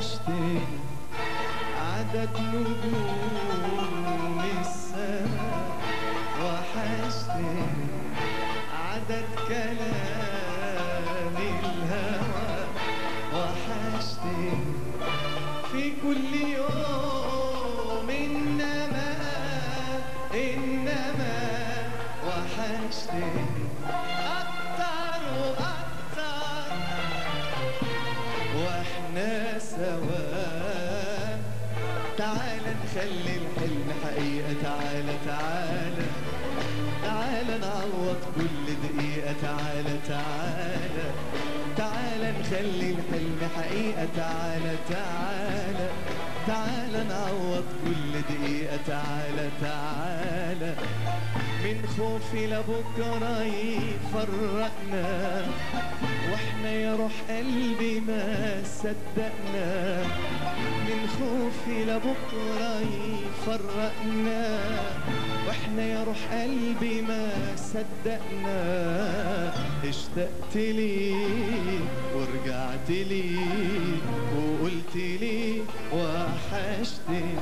وحشتني عدد نجوم السماء وحشتني عدد كلام الهوى وحشتني في كل يوم إنما إنما وحشتني أكتر وأكتر واحنا سوا تعال نخلي الحلم حقيقة تعال تعال تعال نعوض كل دقيقة تعال تعال تعال نخلي الحلم حقيقة تعال تعال تعال نعوض كل دقيقة تعال تعال من خوفي لبكرة يفرقنا واحنا يا روح قلبي ما صدقنا من خوفي لبكرة يفرقنا واحنا يا روح قلبي ما صدقنا اشتقت لي ورجعت لي وقلت لي وحشتني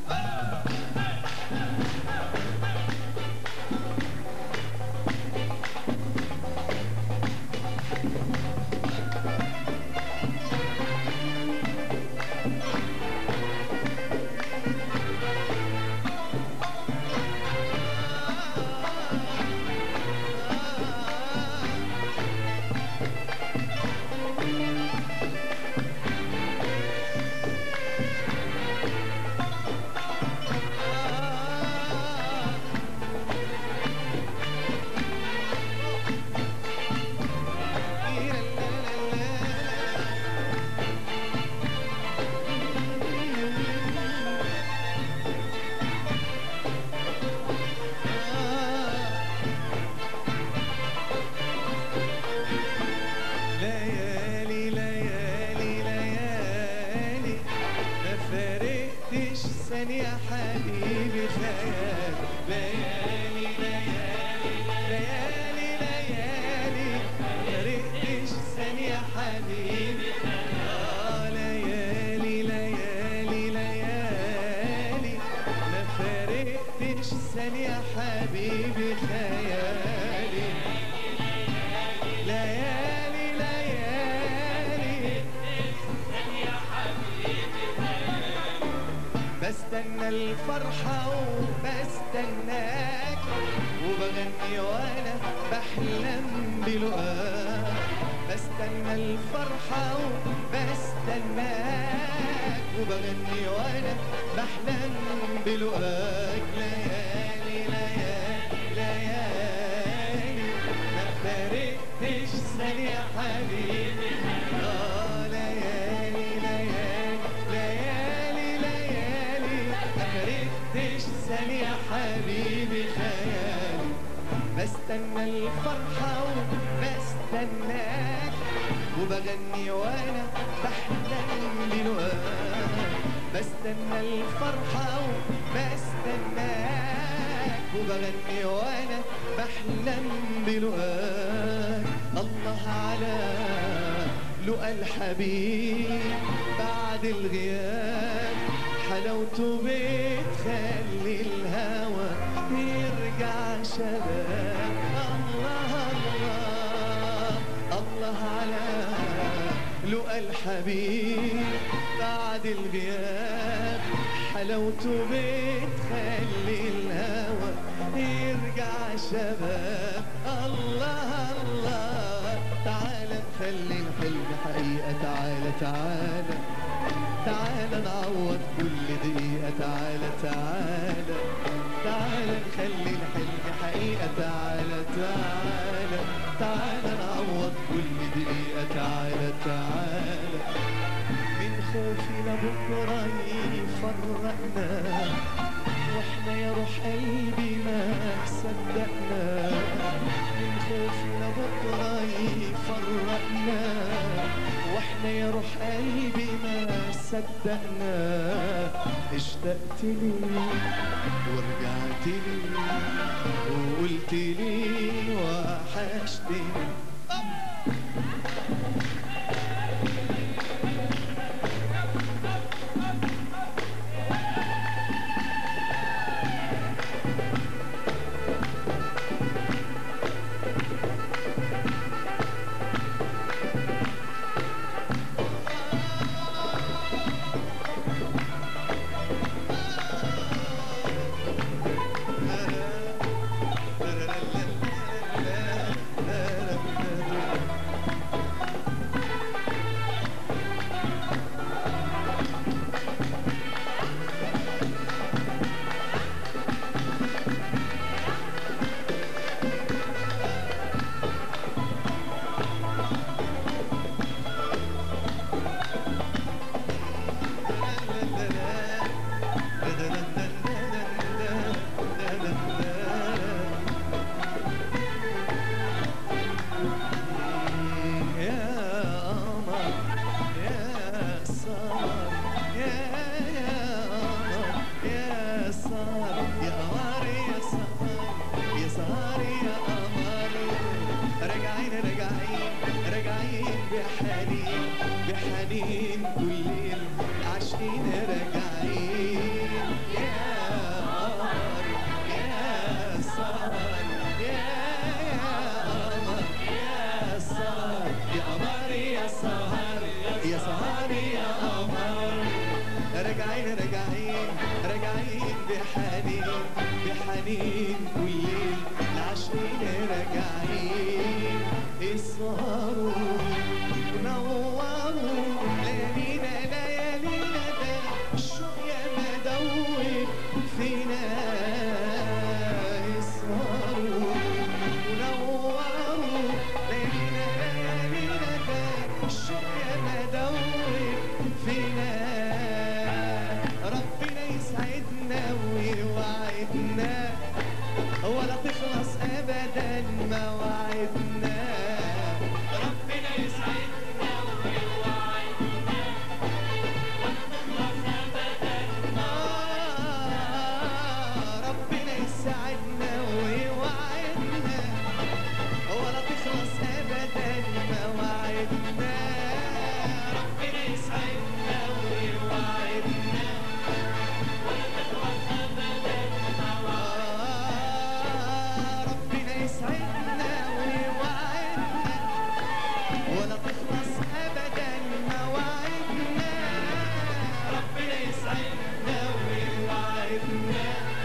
ليالي ليالي ليالي ما فارقتش ثانية حبيبي خيال ليالي ليالي ليالي ليالي ما فارقتش ثانية حبيبي آه ليالي ليالي ليالي ما فارقتش ثانية حبيبي خيالي ليالي ليالي بستنى الفرحة وبستناك وبغني وانا بحلم بلقاك بستنى الفرحة وبستناك وبغني وانا بحلم بلقاك ليالي ليالي ليالي ما فارقتش ثانية حبيبي آه ليالي ليالي ليالي ليالي ما فارقتش ثانية حبيبي خيالي بستنى الفرحة وبستناك وبغني وانا بحلم بلقاك بستنى الفرحة وبستناك وبغني وانا بحلم بلقاك الله على لقى الحبيب بعد الغياب حلاوته بتخلي الهوى يرجع شباب الله الله الله على لقى الحبيب بعد الغياب حلاوته بتخلي الهوى يرجع شباب الله الله تعال نخلي الحلم حقيقة تعال تعال تعال نعوض كل دقيقة تعال تعال تعال نخلي الحلم حقيقة تعال تعال تعال نعوض كل دقيقة تعال تعال من خوفي لبكرة يفرقنا واحنا يا روح قلبي ما صدقنا من خوفي لبكرة يفرقنا واحنا يا روح قلبي ما صدقنا اشتقت لي ورجعت لي وقلت لي وحشتني بحنين كل العاشقين راجعين يا قمر يا سهر يا قمر يا سهر يا قمر يا سهر يا سهر يا قمر راجعين راجعين راجعين بحنين بحنين كل العاشقين راجعين اسهروا ونوروا ليالينا ليالينا ده الشوق يا مدور فينا اسهروا ونوروا ليالينا ليالينا ده الشوق يا مدور فينا ربنا يسعدنا ويوعدنا ولا تخلص ابدا مواعيدنا ربنا يسعدنا ويوعدنا آه، ربنا يسعدنا ويوعدنا ولا تخلص ابدا مواعيدنا ربنا يسعدنا ويوعدنا آه، ربنا يسعدنا ويوعدنا ولا تخلص ابدا مواعيدنا ربنا يسعدنا ويوعدنا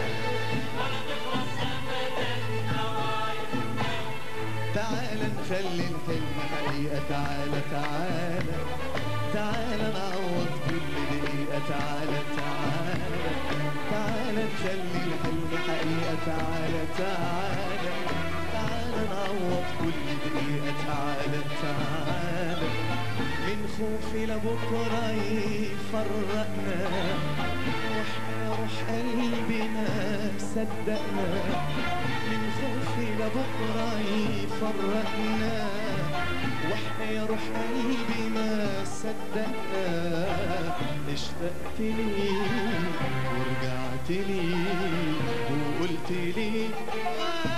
تعال نخلي الحلم حقيقة تعالى تعالى تعالى نعوض كل دقيقة تعالى تعالى تعالى نخلي الحلم حقيقة تعالى تعالى تعالى نعوض كل دقيقة تعالى تعالى من خوفي لبكرة يفرقنا واحنا يا روح قلبي ما صدقنا من خوفي لبكرة يفرقنا واحنا يا روح قلبي ما صدقنا اشتقت لي ورجعت لي وقلت لي